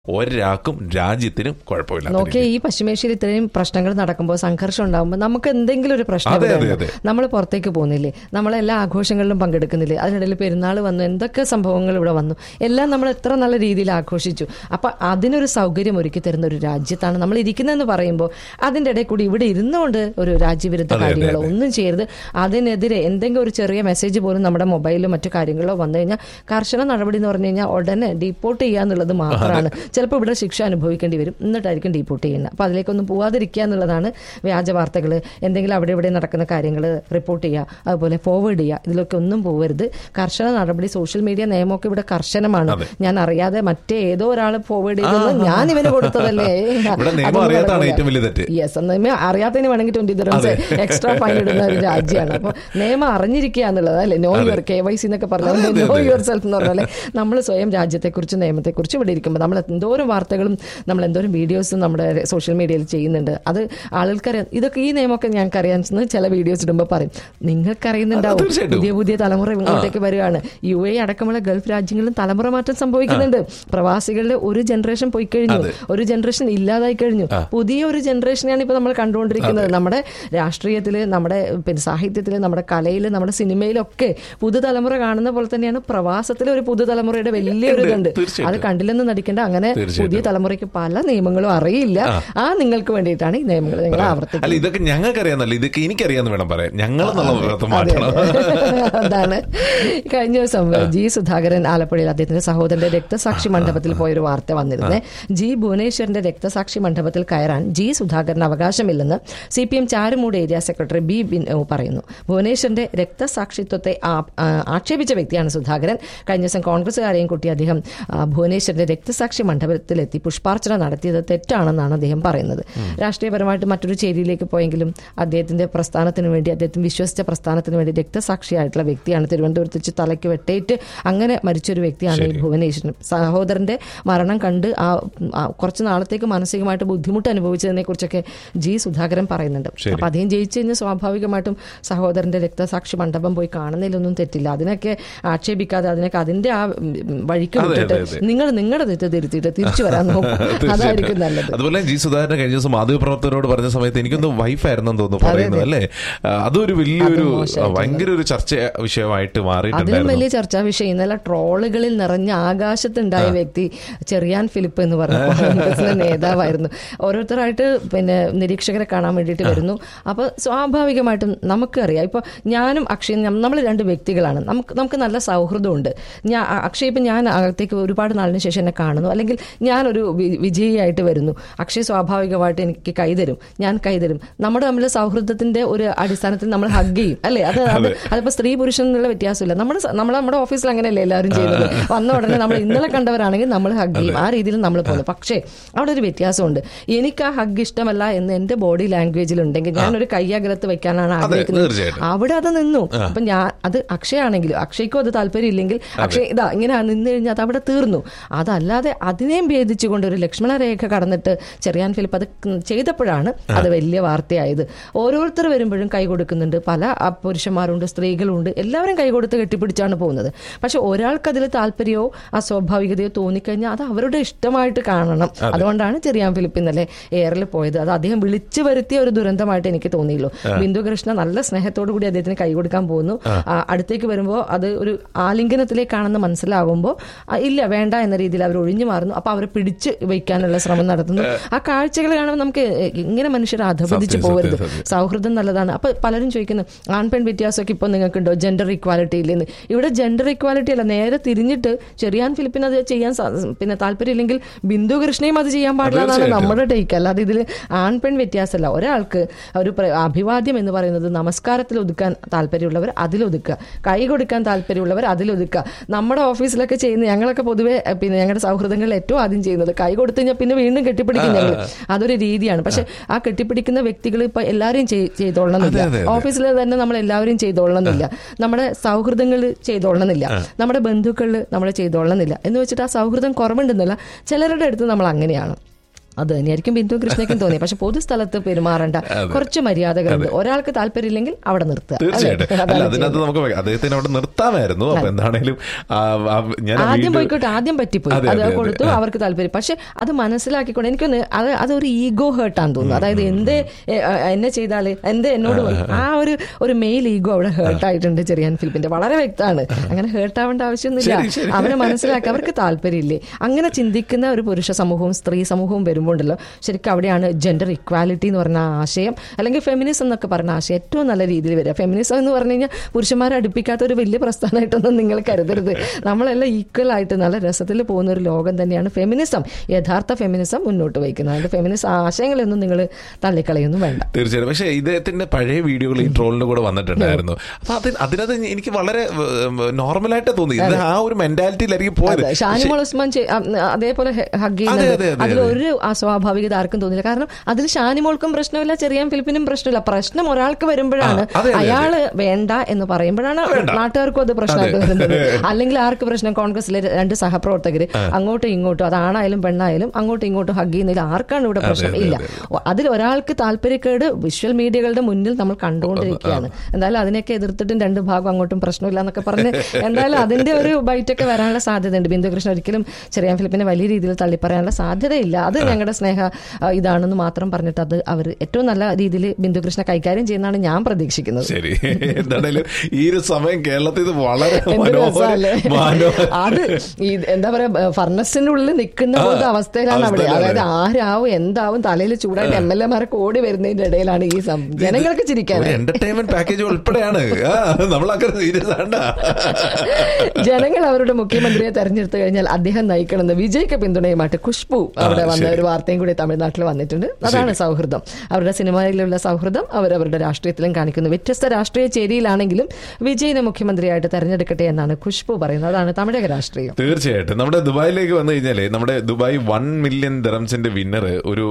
ഒരാൾക്കും രാജ്യത്തിനും കുഴപ്പമില്ല നോക്കിയ ഈ പശ്ചിമേഷ്യയിൽ ഇത്രയും പ്രശ്നങ്ങൾ നടക്കുമ്പോൾ സംഘർഷം ഉണ്ടാകുമ്പോൾ നമുക്ക് എന്തെങ്കിലും ഒരു പ്രശ്നം അതെ, ഇവിടെ അതെ, ഉണ്ട്. അതെ. നമ്മൾ പുറത്തേക്ക് പോകുന്നില്ലേ നമ്മളെല്ലാ ആഘോഷങ്ങളിലും പങ്കെടുക്കുന്നില്ലേ അതിനിടയിൽ പെരുന്നാൾ വന്നു എന്തൊക്കെ സംഭവങ്ങൾ ഇവിടെ വന്നു എല്ലാം നമ്മൾ എത്ര നല്ല രീതിയിൽ ആഘോഷിച്ചു അപ്പൊ അതിനൊരു സൗകര്യം ഒരുക്കി തരുന്ന ഒരു രാജ്യത്താണ് നമ്മൾ ഇരിക്കുന്നതെന്ന് പറയുമ്പോൾ അതിന്റെ ഇടയിൽ കൂടി ഇവിടെ ഇരുന്നുകൊണ്ട് ഒരു രാജ്യവിരുദ്ധ അതെ, അതെ, കാര്യങ്ങളോ അതെ. ഒന്നും ചെയ്യരുത് അതിനെതിരെ എന്തെങ്കിലും ഒരു ചെറിയ മെസ്സേജ് പോലും നമ്മുടെ മൊബൈലിലോ മറ്റു കാര്യങ്ങളോ വന്നു കഴിഞ്ഞാൽ കർശന നടപടി എന്ന് പറഞ്ഞു കഴിഞ്ഞാൽ ഉടനെ ഡീപ്പോർട്ട് ചെയ്യുക എന്നുള്ളത് മാത്രമാണ് ചിലപ്പോൾ ഇവിടെ ശിക്ഷ അനുഭവിക്കേണ്ടി വരും എന്നിട്ടായിരിക്കും ഡീപ്പോർട്ട് ചെയ്യുന്നത് അപ്പോൾ അതിലേക്കൊന്നും പോവാതിരിക്കുക എന്നുള്ളതാണ് വ്യാജ വാർത്തകൾ എന്തെങ്കിലും അവിടെ ഇവിടെ നടക്കുന്ന കാര്യങ്ങൾ റിപ്പോർട്ട് ചെയ്യുക അതുപോലെ ഫോർവേഡ് ചെയ്യുക ഇതിലൊക്കെ ഒന്നും പോകരുത് കർശന നടപടി സോഷ്യൽ മീഡിയ നിയമമൊക്കെ ഇവിടെ കർശനമാണ് അതെ. ഞാൻ അറിയാതെ മറ്റേ ഏതോ ഒരാൾ ഫോർവേഡ് ചെയ്തത് ഞാൻ ഇവന് കൊടുത്തതല്ലേ ഇവിടെ നിയമം അതൊന്നും അറിയാത്തതാണ് നടക്കില്ല. ഏറ്റവും വലിയ തെറ്റ്. യെസ് നിയമം അറിയാത്തതിന് വേണമെങ്കിൽ ട്വന്റി ദിറംസ് എക്സ്ട്രാ ഫൈൻ ഇടുന്ന ഒരു രാജ്യമാണ് അപ്പൊ നിയമം അറിഞ്ഞിരിക്കുക എന്നുള്ളത് അല്ലെ know your K Y C എന്നൊക്കെ പറഞ്ഞാൽ അതെ, അതെ, നോ അതെ. യുവർ സെൽഫ് എന്ന് പറഞ്ഞാൽ നമ്മൾ സ്വയം രാജ്യത്തെക്കുറിച്ച് നിയമത്തെക്കുറിച്ച് ഇവിടെ ഇരിക്കുമ്പോൾ നമ്മൾ എന്തോരം വാർത്തകളും നമ്മൾ എന്തോരം വീഡിയോസും നമ്മുടെ സോഷ്യൽ മീഡിയയിൽ ചെയ്യുന്നുണ്ട് അത് ആളുകൾക്കറിയാം ഇതൊക്കെ ഈ നിയമമൊക്കെ ഞങ്ങൾക്ക് അറിയാമെന്ന് ചില വീഡിയോസ് ഇടുമ്പോൾ പറയും നിങ്ങൾക്കറിയുന്നുണ്ടാവും അത് തീർച്ചയായിട്ടും. പുതിയ പുതിയ തലമുറ ഇങ്ങോട്ടേക്ക് വരികയാണ് യു എ അടക്കമുള്ള ഗൾഫ് രാജ്യങ്ങളിലും തലമുറ മാറ്റം സംഭവിക്കുന്നുണ്ട് പ്രവാസികളുടെ ഒരു ജനറേഷൻ പോയി കഴിഞ്ഞു അതെ. ഒരു ജനറേഷൻ ഇല്ലാതായി കഴിഞ്ഞു പുതിയ ഒരു ജനറേഷനെയാണ് ഇപ്പൊ നമ്മൾ കണ്ടുകൊണ്ടിരിക്കുന്നത് നമ്മുടെ രാഷ്ട്രീയത്തില് നമ്മുടെ പിന്നെ സാഹിത്യത്തില് നമ്മുടെ കലയില് നമ്മുടെ സിനിമയിലൊക്കെ പുതുതലമുറ കാണുന്ന പോലെ തന്നെയാണ് പ്രവാസത്തിലെ ഒരു പുതുതലമുറയുടെ വലിയൊരു ഇതുണ്ട് തീർച്ചയായിട്ടും. അത് കണ്ടില്ലെന്ന് നടിക്കേണ്ട അങ്ങനെ തീർച്ചയായിട്ടും. പുതിയ തലമുറയ്ക്ക് പല നിയമങ്ങളും അറിയില്ല ആ നിങ്ങൾക്ക് വേണ്ടിയിട്ടാണ് ഈ നിയമങ്ങൾ നിങ്ങൾ അല്ല ആവർത്തിക്കുന്നത് ഇതൊക്കെ ഞങ്ങൾക്ക് അറിയാന്നല്ല ഇതൊക്കെ എനിക്കറിയാന്ന് വേണം പറയാൻ ഞങ്ങൾ എന്നുള്ള വിധത്തിൽ അതെ, മാറ്റണം അതെ. അതാണ് കഴിഞ്ഞ ദിവസം ജി സുധാകരൻ ആലപ്പുഴയിൽ അദ്ദേഹത്തിന്റെ സഹോദരന്റെ രക്തസാക്ഷി മണ്ഡപത്തിൽ പോയൊരു വാർത്ത വന്നിരുന്നേ ജി ഭുവനേശ്വറിന്റെ രക്തസാക്ഷി മണ്ഡപത്തിൽ കയറാൻ ജി സുധാകരന് അവകാശമില്ലെന്ന് C P M Charumoodu area secretary B Binu പറയുന്നു ഭുവനേശ്വറിന്റെ രക്തസാക്ഷിത്വത്തെ ആ- ആ, ആക്ഷേപിച്ച വ്യക്തിയാണ് സുധാകരൻ കഴിഞ്ഞ ദിവസം കോൺഗ്രസുകാരെയും കൂട്ടി അദ്ദേഹം ആ, ഭുവനേശ്വറിന്റെ രക്തസാക്ഷി മണ്ഡപത്തിലെത്തി പുഷ്പാർച്ചന നടത്തിയത് തെറ്റാണെന്നാണ് അദ്ദേഹം പറയുന്നത് രാഷ്ട്രീയപരമായിട്ട് മറ്റൊരു ചേരിയിലേക്ക് പോയെങ്കിലും അദ്ദേഹത്തിന്റെ പ്രസ്ഥാനത്തിന് വേണ്ടി അദ്ദേഹത്തിന് വിശ്വസിച്ച പ്രസ്ഥാനത്തിന് വേണ്ടി രക്തസാക്ഷിയായിട്ടുള്ള വ്യക്തിയാണ് തിരുവനന്തപുരത്ത് വെച്ച് തലയ്ക്ക് വെട്ടേറ്റ് അങ്ങനെ മരിച്ചൊരു വ്യക്തിയാണ് ഈ ഭുവനേശ്വരൻ സഹോദരന്റെ മരണം കണ്ട് ആ ആ കുറച്ച് നാളത്തേക്ക് മാനസികമായിട്ട് ബുദ്ധിമുട്ട് അനുഭവിച്ചതിനെ കുറിച്ചൊക്കെ ജി സുധാകരൻ പറയുന്നുണ്ട് ശരി. അപ്പൊ അദ്ദേഹം ജയിച്ചു കഴിഞ്ഞാൽ സ്വാഭാവികമായിട്ടും സഹോദരന്റെ രക്തസാക്ഷി മണ്ഡപം പോയി കാണുന്നതിലൊന്നും തെറ്റില്ല അതിനൊക്കെ ആക്ഷേപിക്കാതെ അതിനൊക്കെ അതിന്റെ ആ ഉം, വഴിക്ക് അതെ, വിട്ടിട്ട് അതെ, അതെ. നിങ്ങൾ നിങ്ങളുടെ തെറ്റ് തിരുത്തിയിട്ട് തിരിച്ചു വരാൻ നോക്കും അതായിരിക്കും നല്ലത് അതുപോലെ ജി സുധാകരൻ കഴിഞ്ഞ ദിവസം മാധ്യമപ്രവർത്തകരോട് പറഞ്ഞ സമയത്ത് എനിക്കൊന്ന് വൈഫായിരുന്നെന്ന് തോന്നുന്നു അതെ, പറയുന്നത് അതെ. അല്ലേ ആ, അതൊരു വലിയൊരു അത് മോശമായിട്ടുള്ള. ഭയങ്കര ഒരു ചർച്ച വിഷയമായിട്ട് അതിലും മാറിയിട്ടുണ്ടായിരുന്നു വലിയ ചർച്ചാ വിഷയം ഇന്നലെ ട്രോളുകളിൽ നിറഞ്ഞ ആകാശത്തുണ്ടായ വ്യക്തി ചെറിയാൻ ഫിലിപ്പ് എന്ന് പറഞ്ഞ കോൺഗ്രസിലെ നേതാവായിരുന്നു ഓരോരുത്തരായിട്ട് പിന്നെ നിരീക്ഷകരെ കാണാൻ വേണ്ടിയിട്ട് വരുന്നു അപ്പൊ സ്വാഭാവികമായിട്ടും നമുക്കറിയാം ഇപ്പൊ ഞാനും അക്ഷയും നമ്മൾ രണ്ട് വ്യക്തികളാണ് നമുക്ക് നമുക്ക് നല്ല സൗഹൃദമുണ്ട് ഞാൻ അക്ഷയ് ഇപ്പം ഞാൻ അകത്തേക്ക് ഒരുപാട് നാളിന് ശേഷം എന്നെ കാണുന്നു അല്ലെങ്കിൽ ഞാനൊരു വി- വിജയിയായിട്ട് വരുന്നു അക്ഷയ് സ്വാഭാവികമായിട്ട് എനിക്ക് കൈതരും ഞാൻ കൈതരും നമ്മുടെ തമ്മിൽ സൗഹൃദത്തിന്റെ ഒരു അടിസ്ഥാനത്തിൽ നമ്മൾ ഹഗ് ചെയ്യും അല്ലേ അത് അത് അതിപ്പോ സ്ത്രീ പുരുഷൻ എന്നുള്ള വ്യത്യാസമില്ല നമ്മുടെ സ- നമ്മൾ നമ്മുടെ ഓഫീസിൽ അങ്ങനെയല്ലേ എല്ലാവരും ചെയ്യുന്നത് വന്ന ഉടനെ നമ്മൾ ഇന്നലെ കണ്ടവരാണെങ്കിൽ നമ്മൾ ഹഗ് ചെയ്യും ആ രീതിയിൽ നമ്മൾ പോകുന്നു പക്ഷേ അവിടെ ഒരു വ്യത്യാസമുണ്ട് എനിക്ക് ആ ഹഗ് ഇഷ്ടമല്ല എന്ന് എന്റെ ബോഡി ലാംഗ്വേജിൽ ഉണ്ടെങ്കിൽ ഞാനൊരു കയ്യകലത്ത് വെക്കാനാണ് ആഗ്രഹിക്കുന്നത് തീർച്ചയായിട്ടും. അവിടെ അത് നിന്നു അപ്പൊ ഞാൻ അത് അക്ഷയാണെങ്കിലും അക്ഷയ്ക്കും അത് താല്പര്യം ഇല്ലെങ്കിൽ അക്ഷയ് ഇതാ ഇങ്ങനെ നിന്ന് കഴിഞ്ഞാൽ അത് അവിടെ തീർന്നു അതല്ലാതെ അതിനെയും ഭേദിച്ചുകൊണ്ട് ഒരു ലക്ഷ്മണ രേഖ കടന്നിട്ട് ചെറിയാൻ ഫിലിപ്പ് അത് ചെയ്തപ്പോഴാണ് അത് വലിയ വാർത്തയായത് ഓരോരുത്തർ വരുമ്പോഴും കൈ കൊടുക്കുന്നുണ്ട് പല ആ, പുരുഷന്മാരുണ്ട് സ്ത്രീകളുണ്ട് എല്ലാവരും കൈ കൊടുത്ത് കെട്ടിപ്പിടിച്ചാണ് പോകുന്നത് പക്ഷെ ഒരാൾക്ക് അതിൽ താല്പര്യമോ അസ്വാഭാവികതയോ തോന്നിക്കഴിഞ്ഞാൽ അത് അവരുടെ ഇഷ്ടമായിട്ട് കാണണം അതുകൊണ്ടാണ് ചെറിയാൻ ഫിലിപ്പ് ഇന്നലെ എയറിൽ പോയത് അത് അദ്ദേഹം വിളിച്ചു വരുത്തിയ ഒരു ദുരന്തമായിട്ട് എനിക്ക് തോന്നിയുള്ളൂ ബിന്ദു കൃഷ്ണ നല്ല സ്നേഹത്തോടു കൂടി അദ്ദേഹത്തിന് കൈ കൊടുക്കാൻ പോകുന്നു ആ, അടുത്തേക്ക് വരുമ്പോൾ അത് ഒരു ആലിംഗനത്തിലേക്കാണെന്ന് മനസ്സിലാകുമ്പോൾ ആ, ഇല്ല വേണ്ട എന്ന രീതിയിൽ അവർ ഒഴിഞ്ഞു മാറുന്നു അപ്പൊ അവരെ പിടിച്ച് വയ്ക്കാനുള്ള ശ്രമം നടത്തുന്നു ആ കാഴ്ചകൾ കാണുമ്പോൾ നമുക്ക് ഇങ്ങനെ മനുഷ്യർ അധപതിച്ച് സത്യം, പോകരുത് സത്യം. സൗഹൃദം നല്ലതാണ് അപ്പൊ പലരും ചോദിക്കുന്നു ആൺ പെൺ വ്യത്യാസമൊക്കെ ഇപ്പൊ നിങ്ങൾക്കുണ്ടോ ജെൻഡർ ഇക്വാലിറ്റി ഇല്ലെന്ന് ഇവിടെ ജെൻഡർ ഇക്വാലിറ്റി അല്ല നേരെ തിരിഞ്ഞിട്ട് ചെറിയാൻ ഫിലിപ്പിന് അത് ചെയ്യാൻ സാ- പിന്നെ താല്പര്യമില്ലെങ്കിൽ ബിന്ദു കൃഷ്ണയും അത് ചെയ്യാൻ പാടില്ല എന്നാണ് തീർച്ചയായിട്ടും. നമ്മുടെ ടേക്ക് അല്ലാതെ ഇതിൽ ആൺ പെൺ വ്യത്യാസമല്ല ഒരാൾക്ക് ഒരു പ്ര- അഭിവാദ്യം എന്ന് പറയുന്നത് നമസ്കാരത്തിൽ ഒതുക്കാൻ താല്പര്യമുള്ളവർ അതിലൊതുക്കുക കൈ കൊടുക്കാൻ താല്പര്യമുള്ളവർ അതിലൊതുക്കുക നമ്മുടെ ഓഫീസിലൊക്കെ ചെയ്യുന്ന ഞങ്ങളൊക്കെ പൊതുവെ അഹ് പിന്നെ ഞങ്ങളുടെ സൗഹൃദങ്ങളിൽ ഏറ്റവും ആദ്യം ചെയ്യുന്നത് കൈ കൊടുത്തു കഴിഞ്ഞാൽ പിന്നെ വീണ്ടും കെട്ടിപ്പിടിക്കും ഞങ്ങൾ അതൊരു രീതിയാണ് പക്ഷെ ആ കെട്ടിപ്പിടിക്കുന്ന വ്യക്തികൾ ഇപ്പൊ എല്ലാവരെയും ചെയ്- ചെയ്തോളണമെന്നില്ല അതെ, അതെ, അതെ. ഓഫീസിൽ തന്നെ നമ്മൾ എല്ലാവരും ചെയ്തോളണമെന്നില്ല നമ്മുടെ സൗഹൃദങ്ങളിൽ ചെയ്തോളണമെന്നില്ല നമ്മുടെ ബന്ധുക്കളിൽ നമ്മൾ ചെയ്തോളണമെന്നില്ല എന്ന് വെച്ചിട്ട് ആ സൗഹൃദം കുറവുണ്ടെന്നില്ല ചിലരുടെ അടുത്ത് നമ്മൾ അങ്ങനെയാണ് അത് തന്നെയായിരിക്കും ബിന്ദു കൃഷ്ണയ്ക്കും തോന്നി പക്ഷെ പൊതുസ്ഥലത്ത് പെരുമാറേണ്ട കുറച്ച് മര്യാദകളുണ്ട് ഒരാൾക്ക് താല്പര്യമില്ലെങ്കിൽ അവിടെ നിർത്തുക അല്ലേ? തീർച്ചയായിട്ടും അല്ല അതാണ് അതിനകത്ത് നമുക്ക് അദ്ദേഹത്തിന് അവിടെ നിർത്താമായിരുന്നു അപ്പൊ എന്താണേലും ആ, ആ, ഞാൻ ആ ആദ്യം വീഡിയോ- പോയിക്കോട്ടെ ആദ്യം പറ്റിപ്പോയി അതെ, അത് അതെ, അതെ. കൊടുത്തു അവർക്ക് താല്പര്യം പക്ഷെ അത് മനസ്സിലാക്കിക്കൊണ്ട് എനിക്കൊന്ന് അത് അതൊരു ഈഗോ ഹേർട്ടാന്ന് തോന്നുന്നു അതായത് എന്തേ എ, അ, എന്നെ ചെയ്താല് എന്തേ എന്നോട് പറയും? ആ ഒരു ഒരു മെയിൽ ഈഗോ അവിടെ ഹേർട്ട് ആയിട്ടുണ്ട് ചെറിയാൻ ഫിലിപ്പിന്റെ വളരെ വ്യക്തമാണ് അങ്ങനെ ഹേർട്ട് ആവേണ്ട ആവശ്യമൊന്നുമില്ല ശരി, ശരി. അവരെ മനസ്സിലാക്കി അവർക്ക് താല്പര്യമില്ലേ അങ്ങനെ ചിന്തിക്കുന്ന ഒരു പുരുഷ സമൂഹവും സ്ത്രീ സമൂഹവും വരുമ്പോൾ ഉണ്ടല്ലോ ശരിക്കും അവിടെയാണ് ജെൻഡർ ഇക്വാലിറ്റി എന്ന് പറഞ്ഞ ആശയം അല്ലെങ്കിൽ ഫെമിനിസം എന്നൊക്കെ പറഞ്ഞ ആശയം ഏറ്റവും നല്ല രീതിയിൽ വരിക ഫെമിനിസം എന്ന് പറഞ്ഞു കഴിഞ്ഞാൽ പുരുഷന്മാരെ അടുപ്പിക്കാത്ത ഒരു വലിയ പ്രസ്ഥാനമായിട്ടൊന്നും നിങ്ങൾ കരുതരുത് നമ്മളെല്ലാം ഈക്വൽ ആയിട്ട് നല്ല രസത്തിൽ പോകുന്ന ഒരു ലോകം തന്നെയാണ് ഫെമിനിസം യഥാർത്ഥ ഫെമിനിസം മുന്നോട്ട് വയ്ക്കുന്നത് അതുകൊണ്ട് ഫെമിനിസം ആശയങ്ങളൊന്നും നിങ്ങൾ തള്ളിക്കളയൊന്നും വേണ്ട തീർച്ചയായിട്ടും പക്ഷേ ഇദ്ദേഹത്തിന്റെ പഴയ വീഡിയോകൾ ഈ ട്രോളിന്റെ കൂടെ വന്നിട്ടുണ്ടായിരുന്നു അപ്പൊ അത് അതിനകത്ത് എനിക്ക് വളരെ നോർമലായിട്ട് തോന്നി ഇത് ആ ഒരു മെന്റാലിറ്റിയിലായിരിക്കും പോയത് അതെ, ഷാനിമോൾ ഉസ്മാൻ ചെയ്- അ- അതേപോലെ ഹഗ് അതെ, ചെയ്യുന്നത് അതെ, അതെ, അതിൽ അതെ. ഒരു അസ്വാഭാവികത ആർക്കും തോന്നില്ല കാരണം അതിൽ ഷാനിമോൾക്കും പ്രശ്നമില്ല ചെറിയാൻ ഫിലിപ്പിനും പ്രശ്നമില്ല പ്രശ്നം ഒരാൾക്ക് വരുമ്പോഴാണ് ആ, അതെ, അതെ, അയാള് വേണ്ട എന്ന് പറയുമ്പോഴാണ് നാട്ടുകാർക്കും അത് പ്രശ്നമായിട്ട് വരുന്നത് അല്ലെങ്കിൽ ആർക്ക് പ്രശ്നം കോൺഗ്രസിലെ രണ്ട് സഹപ്രവർത്തകര് അങ്ങോട്ടും ഇങ്ങോട്ടും അതാണായാലും പെണ്ണായാലും അങ്ങോട്ടും ഇങ്ങോട്ടും ഹഗ് ചെയ്യുന്നതിൽ ആർക്കാണ് ഇവിടെ പ്രശ്നം അതെ, ഇല്ല അതിൽ ഒരാൾക്ക് താല്പര്യക്കേട് വിഷ്വൽ മീഡിയകളുടെ മുന്നിൽ നമ്മൾ കണ്ടുകൊണ്ടിരിക്കുകയാണ് എന്തായാലും അതിനൊക്കെ എതിർത്തിട്ടും രണ്ട് ഭാഗം അങ്ങോട്ടും പ്രശ്നമില്ല എന്നൊക്കെ പറഞ്ഞ് എന്തായാലും അതിന്റെ ഒരു ബൈറ്റൊക്കെ വരാനുള്ള സാധ്യതയുണ്ട് ബിന്ദുകൃഷ്ണൻ ഒരിക്കലും ചെറിയാൻ ഫിലിപ്പിനെ വലിയ രീതിയിൽ തള്ളിപ്പറയാനുള്ള സാധ്യതയില്ല അത് ഞങ്ങളുടെ സ്നേഹ ആ, ഇതാണെന്ന് മാത്രം പറഞ്ഞിട്ട് അത് അവർ ഏറ്റവും നല്ല രീതിയിൽ ബിന്ദുകൃഷ്ണ കൈകാര്യം ചെയ്യുന്നതാണ് ഞാൻ പ്രതീക്ഷിക്കുന്നത് ശരി എന്താണേലും ഈ ഒരു സമയം കേരളത്തിൽ ഇത് വളരെ എന്ത് രസാല്ലേ? മനോഹര മനോഹര അത് ഈ എന്താ പറയാ ഫർണസിന്റെ ഉള്ളിൽ നിൽക്കുന്ന പോലത്തെ അവസ്ഥയിലാണ് അവിടെ അവസ്ഥയിലാണ്. അതായത് ആരാവും എന്താവും തലയിൽ ചൂടായിട്ട് എം എൽ എമാരൊക്കെ ഓടി വരുന്നതിന്റെ ഇടയിലാണ് ഈ സം- ജനങ്ങൾക്ക് ചിരിക്കാൻ ഒരു എന്റർടൈൻമെന്റ് പാക്കേജ് ഉൾപ്പെടെയാണ് ആ, നമ്മളങ്ങനെ സീരിയസ് ആണ്ട ജനങ്ങൾ അവരുടെ മുഖ്യമന്ത്രിയെ തെരഞ്ഞെടുത്തു കഴിഞ്ഞാൽ അദ്ദേഹം നയിക്കണമെന്ന് വിജയ്ക്ക് പിന്തുണയുമായിട്ട് ഖുഷ്ബു അവിടെ വന്ന ശരി. ഒരു വാർത്തയും കൂടി തമിഴ്നാട്ടിൽ വന്നിട്ടുണ്ട് അതാണ് സൗഹൃദം അവരുടെ സിനിമയിലുള്ള സൗഹൃദം അവരവരുടെ രാഷ്ട്രീയത്തിലും കാണിക്കുന്നു വ്യത്യസ്ത രാഷ്ട്രീയ ചേരിയിലാണെങ്കിലും വിജയിനെ മുഖ്യമന്ത്രിയായിട്ട് തെരഞ്ഞെടുക്കട്ടെ എന്നാണ് ഖുഷ്ബു പറയുന്നത് അതാണ് തമിഴക രാഷ്ട്രീയം തീർച്ചയായിട്ടും നമ്മുടെ ദുബായിലേക്ക് വന്നു കഴിഞ്ഞാല് നമ്മുടെ ദുബായ് വൺ മില്യൺ ദറംസിന്റെ വിന്നർ ഒരു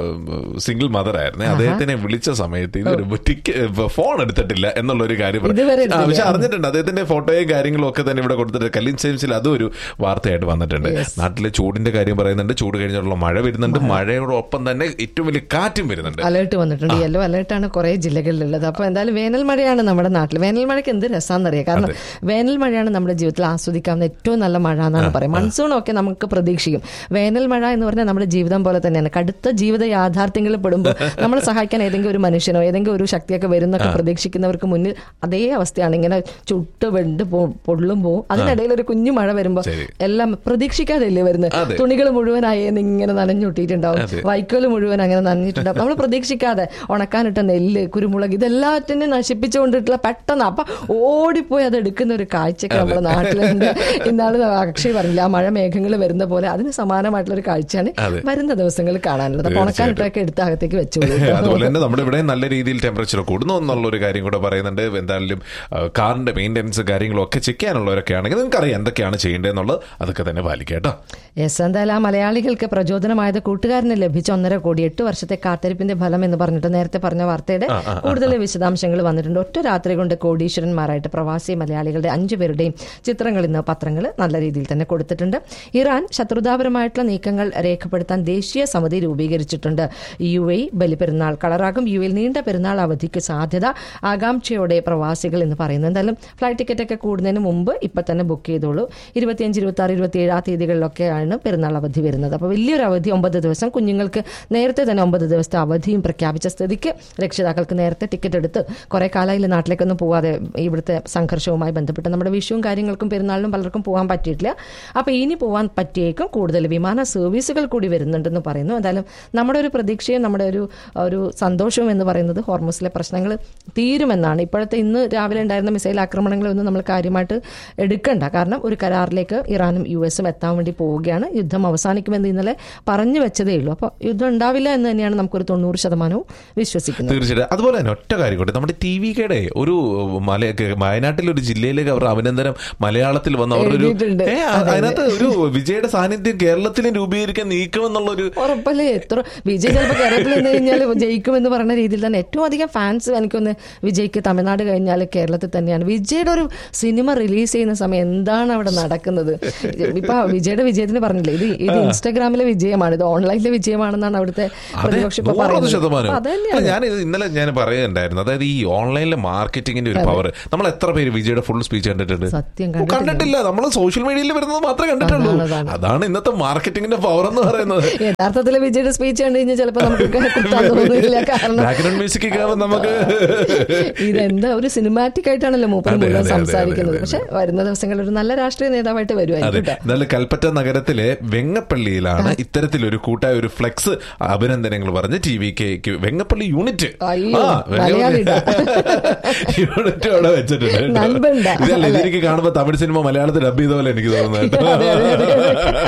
സിംഗിൾ മദർ ആയിരുന്നു അദ്ദേഹത്തിനെ വിളിച്ച സമയത്ത് ഇതൊരു ബുറ്റിക്ക് ഫോൺ എടുത്തിട്ടില്ല എന്നുള്ള ഒരു കാര്യം പറഞ്ഞു. ഇതുവരെ ആ, എടുത്തില്ല. പക്ഷെ അറിഞ്ഞിട്ടുണ്ട് അദ്ദേഹത്തിന്റെ ഫോട്ടോയും കാര്യങ്ങളും ഒക്കെ തന്നെ ഇവിടെ കൊടുത്തിട്ട് കല്ലിൻ സൈൻസിൽ അതും ഒരു വാർത്തയായിട്ട് വന്നിട്ടുണ്ട് നാട്ടിലെ ചൂടിന്റെ കാര്യം പറയുന്നുണ്ട് ചൂട് കഴിഞ്ഞുള്ള മഴ വരുന്നുണ്ട് മഴയോടൊപ്പം തന്നെ ഏറ്റവും വലിയ കാറ്റും വരുന്നുണ്ട് അലേർട്ട് വന്നിട്ടുണ്ട് യെല്ലോ അലേർട്ടാണ് കുറെ ജില്ലകളിലുള്ളത് അപ്പോൾ എന്തായാലും വേനൽ മഴയാണ് നമ്മുടെ നാട്ടിൽ വേനൽ മഴയ്ക്ക് എന്ത് രസമാണെന്നറിയാം കാരണം വേനൽ മഴയാണ് നമ്മുടെ ജീവിതത്തിൽ ആസ്വദിക്കാവുന്ന ഏറ്റവും നല്ല മഴ എന്നാണ് പറയുക മൺസൂൺ ഒക്കെ നമുക്ക് പ്രതീക്ഷിക്കും വേനൽ മഴ എന്ന് പറഞ്ഞാൽ നമ്മുടെ ജീവിതം പോലെ തന്നെയാണ് കടുത്ത ജീവിത യാഥാർത്ഥ്യങ്ങളിൽ പെടുമ്പോൾ നമ്മളെ സഹായിക്കാൻ ഏതെങ്കിലും ഒരു മനുഷ്യനോ ഏതെങ്കിലും ഒരു ശക്തിയൊക്കെ വരുന്നൊക്കെ പ്രതീക്ഷിക്കുന്നവർക്ക് മുന്നിൽ അതേ അവസ്ഥയാണ് ഇങ്ങനെ ചുട്ട് വെണ്ട് പോ- പൊള്ളുമ്പോൾ അതിനിടയിൽ ഒരു കുഞ്ഞു മഴ വരുമ്പോൾ ശരി. എല്ലാം പ്രതീക്ഷിക്കാതെയല്ലേ വരുന്നത് അതെ. തുണികൾ മുഴുവനായി ഇങ്ങനെ നനഞ്ഞൊട്ടിയിട്ടുണ്ടാവും അതെ. വൈക്കോല് മുഴുവൻ അങ്ങനെ നനഞ്ഞിട്ടുണ്ടാവും നമ്മൾ പ്രതീക്ഷിക്കാതെ ഉണക്കാനിട്ട നെല്ല് കുരുമുളക് ഇതെല്ലാറ്റിനും നശിപ്പിച്ചുകൊണ്ടിട്ടുള്ള പെട്ടെന്ന് അപ്പൊ ഓടിപ്പോയി അത് എടുക്കുന്ന ഒരു കാഴ്ചയൊക്കെ നമ്മുടെ നാട്ടിലുണ്ട് ഇന്നാള് അക്ഷയ് പറഞ്ഞില്ല ആ മഴ മേഘങ്ങൾ വരുന്ന പോലെ അതിന് സമാനമായിട്ടുള്ള ഒരു കാഴ്ചയാണ് അതെ. വരുന്ന ദിവസങ്ങളിൽ കാണാനുള്ളത് അപ്പൊ ഉണക്കാനിട്ടൊക്കെ എടുത്ത് അകത്തേക്ക് വെച്ചോളൂ അതുപോലെ തന്നെ നമ്മുടെ ഇവിടെ നല്ല രീതിയിൽ ടെമ്പറേച്ചർ കൂടുന്നു എന്നുള്ള ഒരു കാര്യം കൂടെ പറയുന്നുണ്ട് എന്തായാലും ആ, കാറിന്റെ മെയിൻ്റെനൻസ് കാര്യങ്ങളും ഒക്കെ ചെക്ക് ചെയ്യാനുള്ളവരൊക്കെ ആണെങ്കിൽ നിങ്ങൾക്ക് അറിയാം എന്തൊക്കെയാണ് ചെയ്യേണ്ടതെന്നുള്ളത് അതൊക്കെ തന്നെ പാലിക്കുക കേട്ടോ യെസ് എന്തായാലും ആ മലയാളികൾക്ക് പ്രചോദനമായത് കൂട്ടുകാരന് ലഭിച്ച ഒന്നര കോടി എട്ട് വർഷത്തെ കാത്തിരിപ്പിന്റെ ഫലം എന്ന് പറഞ്ഞിട്ട് നേരത്തെ പറഞ്ഞ വാർത്തയുടെ കൂടുതൽ വിശദാംശങ്ങൾ വന്നിട്ടുണ്ട് ഒറ്റ രാത്രി കൊണ്ട് കോടീശ്വരന്മാരായിട്ട് പ്രവാസി മലയാളികളുടെ അഞ്ചു പേരുടെയും ചിത്രങ്ങൾ ഇന്ന് പത്രങ്ങൾ നല്ല രീതിയിൽ തന്നെ കൊടുത്തിട്ടുണ്ട് ഇറാൻ ശത്രുതാപരമായിട്ടുള്ള നീക്കങ്ങൾ രേഖപ്പെടുത്താൻ ദേശീയ സമിതി രൂപീകരിച്ചിട്ടുണ്ട് യു എ ബലിപെരുന്നാൾ കളറാകും യു എൽ നീണ്ട പെരുന്നാൾ അവധിക്ക് സാധ്യത ആകാംക്ഷയോടെ പ്രവാസികൾ എന്ന് പറയുന്നത് എന്തായാലും ഫ്ലൈറ്റ് ടിക്കറ്റ് ഒക്കെ കൂടുന്നതിന് മുമ്പ് ഇപ്പൊ തന്നെ ബുക്ക് ചെയ്തോളൂ ഇരുപത്തിയഞ്ച് ഇരുപത്തി ആറ് ഇരുപത്തി ഏഴാം തീയതികളിലൊക്കെയാണ് പെരുന്നാൾ അവധി വരുന്നത് അപ്പോൾ വലിയൊരു അവധി ഒമ്പത് ദിവസം കുഞ്ഞുങ്ങൾക്ക് നേരത്തെ തന്നെ ഒമ്പത് ദിവസത്തെ അവധിയും പ്രഖ്യാപിച്ച സ്ഥിതിക്ക് രക്ഷിതാക്കൾക്ക് നേരത്തെ ടിക്കറ്റ് എടുത്ത് കുറെ കാലമായില്ല നാട്ടിലേക്കൊന്നും പോവാതെ ഇവിടുത്തെ സംഘർഷവുമായി ബന്ധപ്പെട്ട് നമ്മുടെ വിഷുവും കാര്യങ്ങൾക്കും പെരുന്നാളിനും പലർക്കും പോകാൻ പറ്റിയിട്ടില്ല അപ്പോൾ ഇനി പോകാൻ പറ്റിയേക്കും കൂടുതൽ വിമാന സർവീസുകൾ കൂടി വരുന്നുണ്ടെന്ന് പറയുന്നു എന്തായാലും നമ്മുടെ ഒരു പ്രതീക്ഷയും നമ്മുടെ ഒരു ഒരു സന്തോഷവും എന്ന് പറയുന്നത് ഹോർമോസിലെ പ്രശ്നങ്ങൾ തീരുമെന്നാണ് ഇപ്പോഴത്തെ ഇന്ന് രാവിലെ ഉണ്ടായിരുന്ന മിസൈൽ ആക്രമണങ്ങളൊന്നും നമ്മൾ കാര്യമായിട്ട് എടുക്കണ്ട കാരണം ഒരു കരാറിലേക്ക് ഇറാനും യു എസും എത്താൻ വേണ്ടി പോവുകയാണ് യുദ്ധം അവസാനിക്കുമെന്ന് ഇന്നലെ പറഞ്ഞു വെച്ചതേ ഉള്ളൂ അപ്പോൾ യുദ്ധം ഉണ്ടാവില്ല എന്ന് തന്നെയാണ് നമുക്കൊരു തൊണ്ണൂറ് ശതമാനവും വിശ്വസിക്കുന്നത് തീർച്ചയായിട്ടും അതുപോലെ തന്നെ ഒറ്റ കാര്യം കൂടെ നമ്മുടെ ടി വി കയുടെ ഒരു മല വയനാട്ടിലെ ഒരു ജില്ലയിലേക്ക് അവർ അഭിനന്ദനം മലയാളത്തിൽ വന്ന അവരുടെ ഒരു എഴുതിയിട്ടുണ്ട്. ഏ, ആ, അതിനകത്ത് ഒരു വിജയുടെ സാന്നിധ്യം കേരളത്തിലും രൂപീകരിക്കാൻ നീക്കുമെന്നുള്ള ഒരു ഉറപ്പല്ലേ എത്ര വിജയ് ചിലപ്പോൾ കേരളത്തിൽ നിന്ന് കഴിഞ്ഞാൽ ജയിക്കുമെന്ന് പറയുന്ന രീതിയിൽ തന്നെ ഏറ്റവും അധികം ഫാൻസ് എനിക്കൊന്ന് വിജയ്ക്ക് തമിഴ്നാട് കഴിഞ്ഞാൽ കേരളത്തിൽ തന്നെയാണ് വിജയുടെ ഒരു സിനിമ റിലീസ് ചെയ്യുന്ന സമയം എന്താണ് അവിടെ നടക്കുന്നത് ഇപ്പൊ വിജയുടെ വിജയത്തിന് പറഞ്ഞില്ലേ ഇത് ഇത് ഇൻസ്റ്റാഗ്രാമിലെ വിജയമാണ് ഇത് ഓൺലൈനിലെ വിജയമാണെന്നാണ് അവിടുത്തെ അതെ പ്രതിപക്ഷം ഇപ്പൊ നൂറ് പറയുന്നത് ശതമാനം അത് തന്നെയാണ് ഞാൻ ഇത് ഇന്നലെ ഞാൻ പറയുന്നുണ്ടായിരുന്നു അതായത് ഈ ഓൺലൈനിലെ മാർക്കറ്റിംഗിന്റെ ഒരു പവർ നമ്മൾ എത്ര പേര് വിജയുടെ ഫുൾ സ്പീച്ച് കണ്ടിട്ടുണ്ട് സത്യം ഓ, കണ്ടിട്ടില്ല നമ്മൾ സോഷ്യൽ മീഡിയയിൽ വരുന്നത് മാത്രമേ കണ്ടിട്ടുള്ളൂ അതാണ്, അതാണ്. അതാണ് ഇന്നത്തെ മാർക്കറ്റിംഗിന്റെ പവർ എന്ന് പറയുന്നത് യഥാർത്ഥത്തിൽ വിജയുടെ സ്പീച്ച് കണ്ടു കഴിഞ്ഞാൽ ചിലപ്പോൾ നമുക്ക് കുത്താൻ തോന്നുന്നില്ല കാരണം ബാക്ക്ഗ്രൗണ്ട് മ്യൂസിക് കേൾക്കുമ്പോൾ നമുക്ക് ഇതെന്താ ഒരു സിനിമാറ്റിക് ആയിട്ടാണല്ലോ മൂപ്പർ അതെ, മുഴുവൻ അതെ, അതെ, സംസാരിക്കുന്നത് അതെ, പക്ഷെ വരുന്ന ദിവസങ്ങളിൽ ഒരു നല്ല രാഷ്ട്രീയ നേതാവായിട്ട് അതെ വരുമായിരിക്കും കേട്ടോ. എന്നാലും കൽപ്പറ്റ നഗരത്തിലെ വെങ്ങപ്പള്ളിയിലാണ് ഇത്തരത്തിലൊരു കൂട്ടായ ഒരു ഫ്ലെക്സ് അഭിനന്ദനങ്ങൾ പറഞ്ഞ് ടി വി കെക്ക് വെങ്ങപ്പള്ളി യൂണിറ്റ് അയ്യോ, ആ, വെങ്ങപ്പള്ളി മലയാളിടാ. യൂണിറ്റ് അവിടെ വെച്ചിട്ടുണ്ട് കേട്ടോ. നൻപുണ്ട. ഇതല്ല ഇതെനിക്ക് കാണുമ്പോ തമിഴ് സിനിമ മലയാളത്തിൽ ഡബ് ചെയ്ത പോലെ എനിക്ക് തോന്നുന്നത് കേട്ടോ. അതെ, അതെ, അതെ,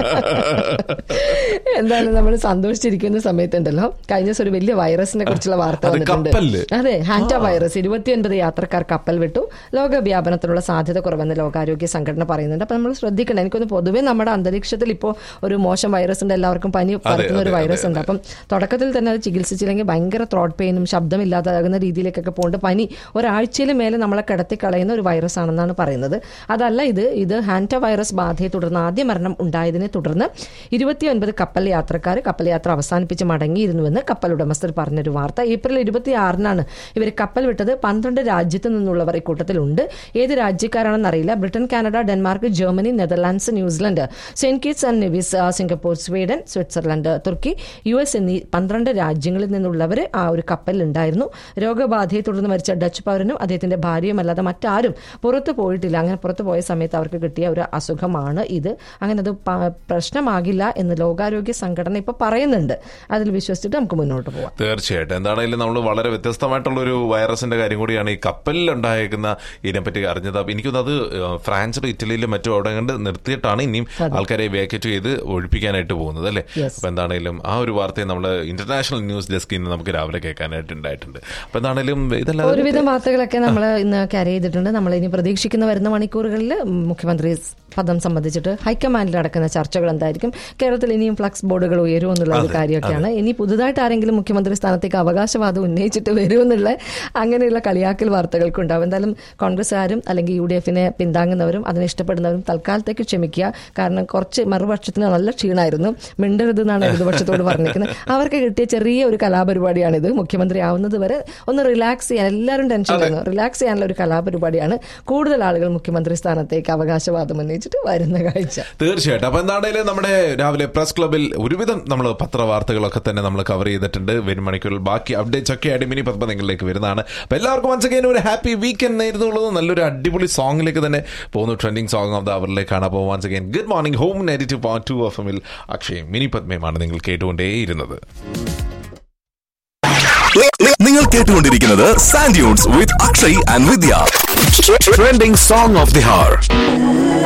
എന്തായാലും നമ്മൾ സന്തോഷിച്ചിരിക്കുന്ന സമയത്തുണ്ടല്ലോ കഴിഞ്ഞ ദിവസം ഒരു വലിയ വൈറസിനെ കുറിച്ചുള്ള വാർത്ത അത് വന്നിട്ടുണ്ട് കപ്പലില്? അതെ ഹാൻറ്റ വൈറസ് ഇരുപത്തിയൊൻപത് യാത്രക്കാർ കപ്പൽ വിട്ടു ലോകവ്യാപനത്തിനുള്ള സാധ്യത കുറവെന്ന് ലോകാരോഗ്യ സംഘടന പറയുന്നുണ്ട് അപ്പൊ നമ്മൾ ശ്രദ്ധിക്കണം എനിക്കൊന്ന് പൊതുവേ നമ്മുടെ അന്തരീക്ഷത്തിൽ ഇപ്പോൾ ഒരു മോശം വൈറസ് ഉണ്ട് എല്ലാവർക്കും പനി പരത്തുന്ന ഒരു അതെ, വൈറസ് ഉണ്ട് അപ്പം തുടക്കത്തിൽ തന്നെ അത് ചികിത്സിച്ചില്ലെങ്കിൽ ഭയങ്കര ത്രോട്ട് പെയിനും ശബ്ദമില്ലാതാകുന്ന രീതിയിലേക്കൊക്കെ പോകുന്നുണ്ട് പനി ഒരാഴ്ചയിൽ മേലെ നമ്മളെ കിടത്തി കളയുന്ന ഒരു വൈറസ് ആണെന്നാണ് പറയുന്നത് അതല്ല ഇത് ഇത് ഹാൻറ്റ വൈറസ് ബാധയെ തുടർന്ന് ആദ്യ മരണം ഉണ്ടായതിനെ തുടർന്ന് ഇരുപത്തിയൊൻപത് കപ്പൽ യാത്രക്കാർ കപ്പൽ യാത്ര അവസാനിപ്പിച്ച് മടങ്ങിയിരുന്നുവെന്ന് കപ്പൽ ഉടമസ്ഥർ പറഞ്ഞൊരു വാർത്ത ഏപ്രിൽ ഇരുപത്തി ആറിനാണ് ഇവർ കപ്പൽ വിട്ടത് പന്ത്രണ്ട് രാജ്യത്ത് നിന്നുള്ളവർ ഇക്കൂട്ടത്തിലുണ്ട് ഏത് രാജ്യക്കാരാണെന്ന് അറിയില്ല Britain Canada Denmark Germany Netherlands New Zealand Saint Kitts and Nevis ആ, Singapore Sweden Switzerland Turkey U S എന്നീ പന്ത്രണ്ട് രാജ്യങ്ങളിൽ നിന്നുള്ളവർ ആ ഒരു കപ്പലിൽ ഉണ്ടായിരുന്നു രോഗബാധയെ തുടർന്ന് മരിച്ച ഡച്ച് പൗരനും അദ്ദേഹത്തിന്റെ ഭാര്യയും അല്ലാതെ മറ്റാരും പുറത്തു പോയിട്ടില്ല അങ്ങനെ പുറത്തു പോയ സമയത്ത് അവർക്ക് കിട്ടിയ ഒരു അസുഖമാണ് ഇത് അങ്ങനെ അത് പ- പ്രശ്നമാകില്ല എന്ന് ലോകാരോഗ്യ സംഘടന ഇപ്പൊ പറയുന്നുണ്ട് അതിൽ വിശ്വസിച്ചിട്ട് നമുക്ക് മുന്നോട്ട് പോവാം തീർച്ചയായിട്ടും എന്താണെങ്കിലും നമ്മൾ വളരെ വ്യത്യസ്തമായിട്ടുള്ള ഒരു വൈറസിന്റെ കാര്യം കൂടിയാണ് ഈ കപ്പലിൽ ഉണ്ടായേക്കുന്ന ഇതിനെപ്പറ്റി അറിഞ്ഞത് അപ്പൊ എനിക്കൊന്ന് അത് ഫ്രാൻസിലും ഇറ്റലിയിലും മറ്റും അവിടെ കണ്ട് നിർത്തിയിട്ടാണ് ഇനിയും ആൾക്കാരെ വേക്കറ്റ് ചെയ്ത് ഒഴിപ്പിക്കാനായിട്ട് പോകുന്നത് അല്ലേ Yes. അപ്പൊ എന്താണെങ്കിലും ആ ഒരു വാർത്തയെ നമ്മൾ ഇന്റർനാഷണൽ ന്യൂസ് ഡെസ്കിൽ നിന്ന് നമുക്ക് രാവിലെ കേൾക്കാനായിട്ട് ഉണ്ടായിട്ടുണ്ട് അപ്പൊ എന്താണെങ്കിലും ഇതെല്ലാം ഒരുവിധം വാർത്തകളൊക്കെ നമ്മൾ ഇന്ന് ക്യാരി ചെയ്തിട്ടുണ്ട് നമ്മൾ ഇനി പ്രതീക്ഷിക്കുന്ന വരുന്ന മണിക്കൂറുകളിൽ മുഖ്യമന്ത്രി പദം സംബന്ധിച്ചിട്ട് ഹൈക്കമാൻഡിൽ നടക്കുന്ന ചർച്ചകൾ എന്തായിരിക്കും കേരളത്തിൽ ഇനിയും ഫ്ലക്സ് ബോർഡുകൾ ഉയരും എന്നുള്ള ഒരു കാര്യമൊക്കെയാണ് ഇനി പുതുതായിട്ട് ആരെങ്കിലും മുഖ്യമന്ത്രി സ്ഥാനത്തേക്ക് അവകാശവാദം ഉന്നയിച്ചിട്ട് വരുമെന്നുള്ള അങ്ങനെയുള്ള കളിയാക്കൽ വാർത്തകൾക്ക് ഉണ്ടാവും എന്തായാലും കോൺഗ്രസ്സുകാരും അല്ലെങ്കിൽ യു ഡി എഫിനെ പിന്താങ്ങുന്നവരും അതിനെ ഇഷ്ടപ്പെടുന്നവരും തൽക്കാലത്തേക്ക് ക്ഷമിക്കുക കാരണം കുറച്ച് മറുപക്ഷത്തിന് നല്ല ക്ഷീണമായിരുന്നു മിണ്ടരുത് എന്നാണ് ഇടതുപക്ഷത്തോട് പറഞ്ഞിരിക്കുന്നത് അവർക്ക് കിട്ടിയ ചെറിയ ഒരു കലാപരിപാടിയാണിത് മുഖ്യമന്ത്രി ആവുന്നത് വരെ ഒന്ന് റിലാക്സ് ചെയ്യാൻ എല്ലാവരും ടെൻഷനായിരുന്നു റിലാക്സ് ചെയ്യാനുള്ള ഒരു കലാപരിപാടിയാണ് കൂടുതൽ ആളുകൾ മുഖ്യമന്ത്രി സ്ഥാനത്തേക്ക് അവകാശവാദം ഉന്നയിച്ചിട്ട് വരുന്ന കാഴ്ച തീർച്ചയായിട്ടും അപ്പൊ എന്താണെങ്കിലും നമ്മുടെ രാവിലെ പ്രസ് ക്ലബിൽ ഒരുവിധം നമ്മൾ പത്രവാർത്തകളൊക്കെ തന്നെ നമ്മൾ കവർ ചെയ്തിട്ടുണ്ട് വരും മണിക്കൂറിൽ ബാക്കി അപ്ഡേറ്റ്സ് ഒക്കെ ആയിട്ട് മിനി പത്മ നിങ്ങളിലേക്ക് വരുന്നതാണ് അപ്പൊ എല്ലാവർക്കും once again ഒരു ഹാപ്പി വീക്കെൻഡ് നേരുന്നുള്ളത് നല്ലൊരു അടിപൊളി സോങ്ങിലേക്ക് തന്നെ പോകുന്നു ട്രെൻഡിങ് സോങ് ഓഫ് ദ അവറിലേക്കാണ് അപ്പോൾ once again good morning home negative point two F എമ്മിൽ അക്ഷയും മിനി പത്മയുമാണ് നിങ്ങൾ കേട്ടുകൊണ്ടേയിരുന്നത് നിങ്ങൾ കേട്ടുകൊണ്ടിരിക്കുന്നത് Sandunes with Akshay and Vidya trending song of the ഹാർ